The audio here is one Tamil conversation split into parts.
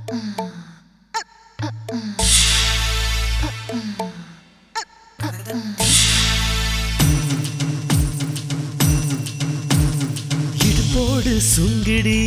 இடுப்போடு சுங்கிடி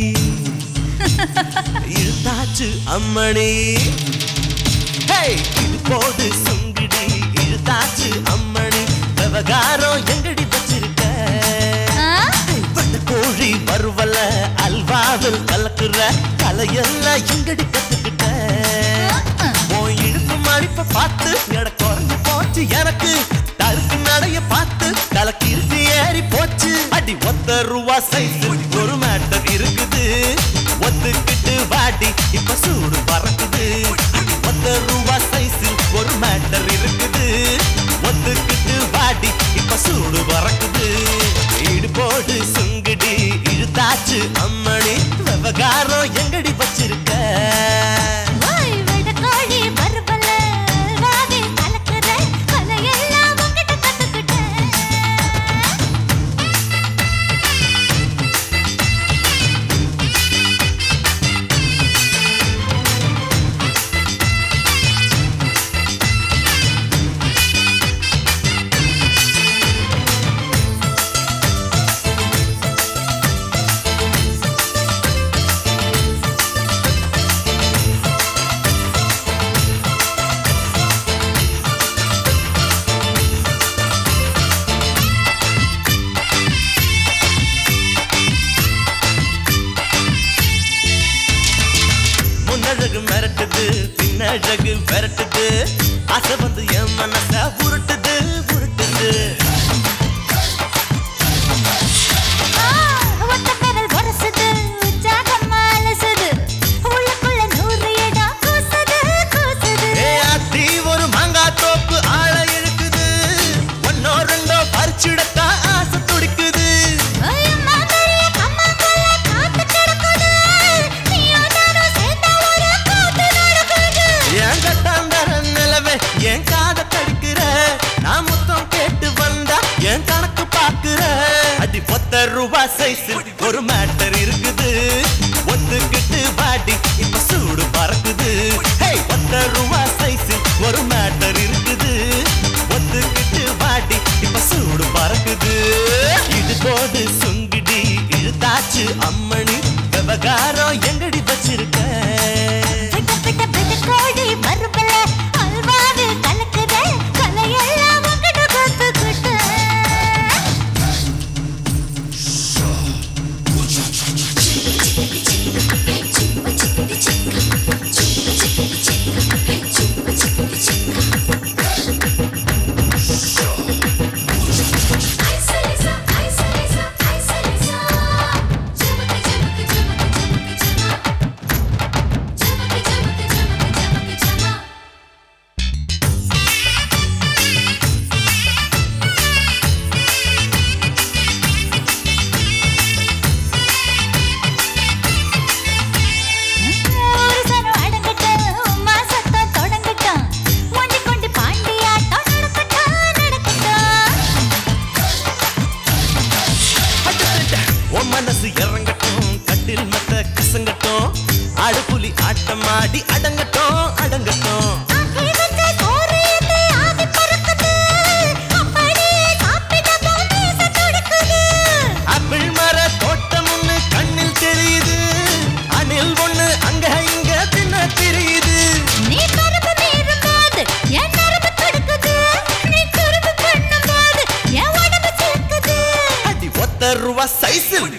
இழுத்தாச்சு அம்மணி ஹேய், இடுப்போடு சுங்கிடி இழுத்தாச்சு அம்மணி விவகாரம் எங்கடி வச்சிருக்க வட்ட கோழி வறுவல அல்வாவில் கலக்குற கலையெல்லாம் எங்கடி கத்துக்கிட்ட உன் இடுப்பு மடிப்ப பார்த்து எட குறைஞ்சு போச்சு எனக்கு தருக்கு நடைய பார்த்து தலைக்கு ஏறி போச்சு அடி ஒத்த ரூபா சைஸ் ஒரு மேட்டர் இருக்குது ஒத்துக்கிட்டு வாடி இப்ப சூடு பறக்குது அடி ஒத்த ரூபா சைஸ் ஒரு மேட்டர் இருக்குது ஒத்துக்கிட்டு வாடி இப்ப சூடு பறக்குது இடுபோடு சுங்குடி இழுத்தாச்சு அம்மணி விவகாரம் எங்கடி வச்சிருக்க வாய் வெடக்காளி பருவல வாவி கலக்குற கலையெல்லாம் உன்கிட்ட கத்துக்கிட்டேன் முன்னழகு மிரட்டுது பின்னழகு விரட்டுது ஆசை வந்து என் மனச உருட்டுது உருட்டுது ஆ ஒத்த பெரல் உரசுது உற்சாகமா அலசுது உள்ளுக்குள்ள நூறு இடம் கூசுது கூசுது ஏ அத்தி ஒரு மாங்காய் தோப்பு ஆழ இழுக்குது ஒன்னோ ரெண்டோ பறிச்சிடத்தான் ஆசை துடிக்குது ஐயம்மா பெரிய கம்மங்கல்ல காத்து கிடக்குது நீயும் நானும் சேர்ந்தா ஒரு கூத்து நடக்குது என் கட்டாந்தர நிலவே என் காத கடிக்கிற நான் முத்தம் கேட்டு வந்தா என் கணக்கு பாக்குற அடி பத்த ரூபா சைஸ் ஒரு மேட்டர் இருக்குது ஒத்துக்கிட்டு பாடி இப்ப சூடு பறக்குது ஹே பத்த ரூபா சைஸ் ஒரு மேட்டர் இருக்குது ஒத்துக்கிட்டு பாடி இப்ப சூடு பறக்குது இது போது சுங்கிடி இழுத்தாச்சு அம்மணி விவகாரம் எங்கடி வச்சிருக்க பிட்ட பிட்ட பிட்ட கோழி பருப்பல அல்வாவில் கலக்குத கலையெல்லாம் உன்கிட்ட கத்துக்கிட்டேன் ஐசலிசா ஐசலிசா ஐசலிசா ஜமக்கு ஜமக்கு ஜமக்கு ஜமக்கு ஜமா ஜமக்கு ஜமக்கு ஜமக்கு ஜமக்கு ஜமா ஒரு சனம் அடங்கட்டும், உம்மா சத்தம் தொடங்கட்டும். ஒண்டி கொண்டி பாண்டியாட்டம் நடக்கட்டும், நடக்கட்டும். உன் மனசு இறங்கட்டும் கட்டில் மத்த கசங்கட்டும் ஆடுபுலி ஆட்டமாடி அடங்கட்டும் அடங்கட்டும் ஆக்கி வச்ச சோறு ஏத்து ஆவி பறக்குது. அப்படியே சாப்பிடவும் மீசை துடிக்குது. ஆப்பிள் மர தோட்டம் ஒண்ணு கண்ணில் தெரியுது அணில் ஒண்ணு அங்க இங்க தின்ன தெரியுது நீ கரும்பு மீறும்போது என் நரம்பு துடிக்குது. நீ குறும்பு பண்ணும்போது என் உடம்பு சிலுக்குது. அடி ஒத்த ரூபா சைஸில்